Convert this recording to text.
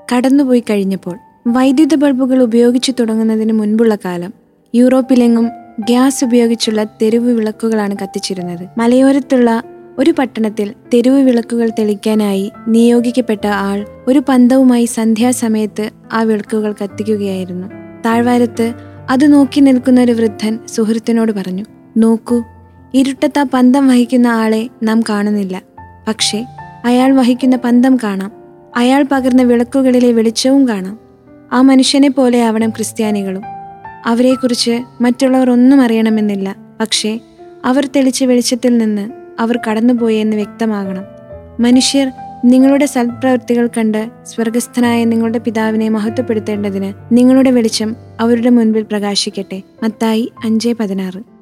കടന്നുപോയി കഴിഞ്ഞപ്പോൾ വൈദ്യുത ബൾബുകൾ ഉപയോഗിച്ചു തുടങ്ങുന്നതിന് മുൻപുള്ള കാലം യൂറോപ്പിലെങ്ങും ഗ്യാസ് ഉപയോഗിച്ചുള്ള തെരുവ് വിളക്കുകളാണ് കത്തിച്ചിരുന്നത് മലയോരത്തുള്ള ഒരു പട്ടണത്തിൽ തെരുവ് വിളക്കുകൾ തെളിക്കാനായി നിയോഗിക്കപ്പെട്ട ആൾ ഒരു പന്തവുമായി സന്ധ്യാസമയത്ത് ആ വിളക്കുകൾ കത്തിക്കുകയായിരുന്നു താഴ്വാരത്ത് അത് നോക്കി നിൽക്കുന്ന ഒരു വൃദ്ധൻ സുഹൃത്തിനോട് പറഞ്ഞു നോക്കൂ ഇരുട്ടത്ത് ആ പന്തം വഹിക്കുന്ന ആളെ നാം കാണുന്നില്ല പക്ഷേ അയാൾ വഹിക്കുന്ന പന്തം കാണാം അയാൾ പകർന്ന വിളക്കുകളിലെ വെളിച്ചവും കാണാം ആ മനുഷ്യനെ പോലെ ആവണം ക്രിസ്ത്യാനികളും അവരെക്കുറിച്ച് മറ്റുള്ളവർ ഒന്നും അറിയണമെന്നില്ല പക്ഷേ അവർ തെളിച്ച വെളിച്ചത്തിൽ നിന്ന് അവർ കടന്നുപോയി എന്ന് വ്യക്തമാകണം മനുഷ്യർ നിങ്ങളുടെ സൽപ്രവൃത്തികൾ കണ്ട് സ്വർഗസ്ഥനായ നിങ്ങളുടെ പിതാവിനെ മഹത്വപ്പെടുത്തേണ്ടതിന് നിങ്ങളുടെ വെളിച്ചം അവരുടെ മുൻപിൽ പ്രകാശിക്കട്ടെ മത്തായി അഞ്ച് പതിനാറ്